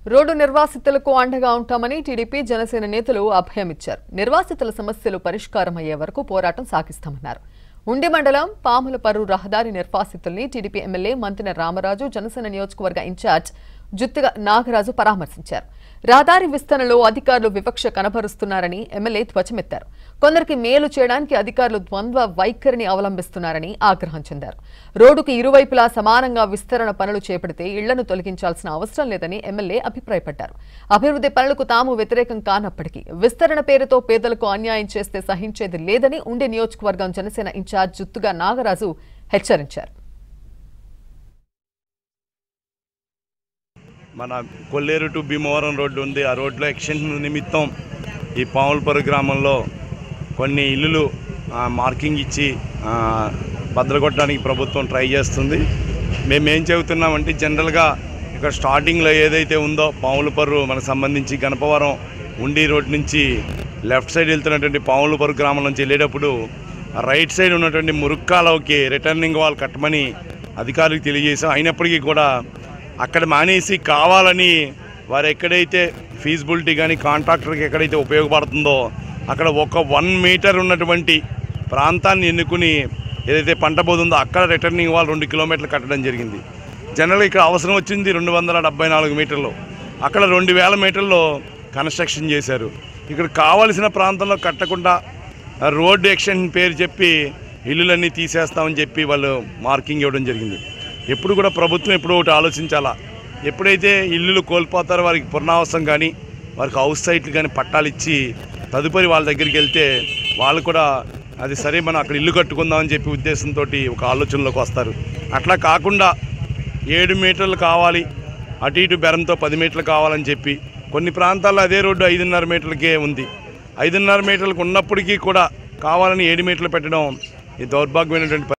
road నిర్వాసితులకు అండగా ఉంటామని టీడీపీ జనసేన నేతలు అభయమిచ్చారు నిర్వాసితుల సమస్యలు పరిష్కారం అయ్యే వరకు పోరాటం సాగిస్తామన్నారు ఉండి మండలం పాములపర్రు రహదారి నిర్వాసితుల్ని టీడీపీ ఎమ్మెల్యే మంతిన రామరాజు జనసేన నియోజకవర్గ ఇన్ఛార్జ్ జుత్తుగా నాగరాజు పరామర్శించారు రహదారి విస్తరణలో అధికారులు వివక్ష కనబరుస్తున్నారని ఎమ్మెల్యే ధ్వజమెత్తారు కొందరికి మేలు చేయడానికి అధికారులు ద్వంద్వ వైఖరిని అవలంబిస్తున్నారని ఆగ్రహం చెందారు రోడ్డుకు ఇరువైపులా సమానంగా విస్తరణ పనులు చేపడితే ఇళ్లను తొలగించాల్సిన అవసరం లేదని ఎమ్మెల్యే అభిప్రాయపడ్డారు అభివృద్ధి పనులకు తాము వ్యతిరేకం కానప్పటికీ విస్తరణ పేరుతో పేదలకు అన్యాయం చేస్తే సహించేది లేదని ఉండే నియోజకవర్గం జనసేన ఇన్ఛార్జ్ జుత్తుగా నాగరాజు హెచ్చరించారు మన కొల్లేరు టు భీమవరం రోడ్డు ఉంది ఆ రోడ్లో ఎక్స్టెన్షన్ నిమిత్తం ఈ పాములపర్రు గ్రామంలో కొన్ని ఇల్లులు ఆ, మార్కింగ్ ఇచ్చి ఆ, భద్రకొట్టడానికి ప్రభుత్వం ట్రై చేస్తుంది మేము ఏం చెబుతున్నామంటే జనరల్గా ఇక్కడ స్టార్టింగ్లో ఏదైతే ఉందో పాములపర్రు మనకు సంబంధించి గణపవరం ఉండి రోడ్ నుంచి లెఫ్ట్ సైడ్ వెళ్తున్నటువంటి పాములపర్రు గ్రామం నుంచి వెళ్ళేటప్పుడు రైట్ సైడ్ ఉన్నటువంటి మురుక్కాలకి రిటర్నింగ్ వాల్ కట్టమని అధికారులకు తెలియజేసాం అయినప్పటికీ కూడా అక్కడ మానేసి కావాలని వారు ఎక్కడైతే ఫీజిబిలిటీ కానీ కాంట్రాక్టర్కి ఎక్కడైతే ఉపయోగపడుతుందో అక్కడ ఒక వన్ మీటర్ ఉన్నటువంటి ప్రాంతాన్ని ఎన్నుకుని ఏదైతే పంట పోతుందో అక్కడ రిటర్నింగ్ వాళ్ళు రెండు కిలోమీటర్లు కట్టడం జరిగింది జనరల్గా ఇక్కడ అవసరం వచ్చింది రెండు వందల డెబ్బై నాలుగు మీటర్లు అక్కడ రెండు వేల మీటర్లో కన్స్ట్రక్షన్ చేశారు ఇక్కడ కావలసిన ప్రాంతంలో కట్టకుండా ఆ రోడ్డు ఎక్స్టెన్షన్ పేరు చెప్పి ఇల్లులన్నీ తీసేస్తామని చెప్పి వాళ్ళు మార్కింగ్ ఇవ్వడం జరిగింది ఎప్పుడు కూడా ప్రభుత్వం ఎప్పుడు ఒకటి ఆలోచించాలా ఎప్పుడైతే ఇల్లులు కోల్పోతారో వారికి పునరావాసం కానీ వారికి హౌస్ సైట్లు కానీ పట్టాలు ఇచ్చి తదుపరి వాళ్ళ దగ్గరికి వెళ్తే వాళ్ళు కూడా అది సరే మనం అక్కడ ఇల్లు కట్టుకుందామని చెప్పి ఉద్దేశంతో ఒక ఆలోచనలోకి వస్తారు అట్లా కాకుండా ఏడు మీటర్లు కావాలి అటు ఇటు బెరంతో పది మీటర్లు కావాలని చెప్పి కొన్ని ప్రాంతాల్లో అదే రోడ్డు ఐదున్నర మీటర్లకే ఉంది ఐదున్నర మీటర్లకు ఉన్నప్పటికీ కూడా కావాలని ఏడు మీటర్లు పెట్టడం ఈ దౌర్భాగ్యమైనటువంటి పరి-